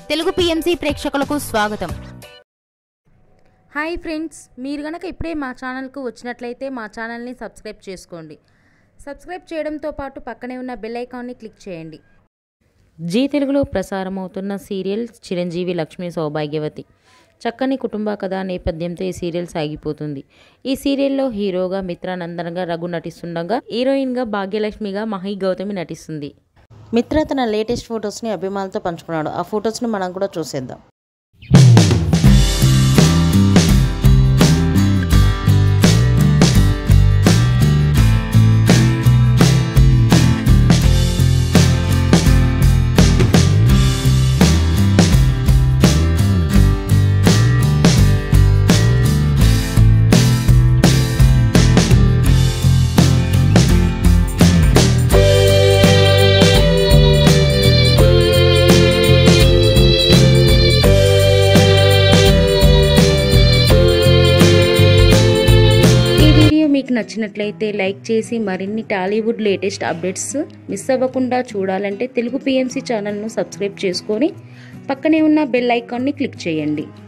Telugu PMC ప్రేక్షకులకు స్వాగతం hi friends మీరు గనక ఇప్పుడే మా ఛానల్కు వచ్చినట్లయితే మా ఛానల్ని సబ్స్క్రైబ్ చేసుకోండి సబ్స్క్రైబ్ చేయడంతో పాటు పక్కనే ఉన్న బెల్ ఐకాన్ని క్లిక్ చేయండి జీ తెలుగులో ప్రసారమవుతున్న సీరియల్ చిరంజీవి లక్ష్మీ సౌభాగ్యవతి చక్కని కుటుంబ కథ నేపథ్యంతో ఈ సీరియల్ సాగిపోతుంది ఈ సీరియల్లో హీరోగా మిత్రానందనగా రఘు నటిస్తుండగా హీరోయిన్గా భాగ్యలక్ష్మిగా మహి గౌతమి నటిస్తుంది మిత్ర తన లేటెస్ట్ ఫొటోస్ని అభిమానులతో పంచుకున్నాడు ఆ ఫొటోస్ని మనం కూడా చూసేద్దాం ఈ వీడియో మీకు నచ్చినట్లయితే లైక్ చేసి మరిన్ని టాలీవుడ్ లేటెస్ట్ అప్డేట్స్ మిస్ అవ్వకుండా చూడాలంటే తెలుగు పిఎంసి ఛానల్ను సబ్స్క్రైబ్ చేసుకొని పక్కనే ఉన్న బెల్ ఐకాన్ని క్లిక్ చేయండి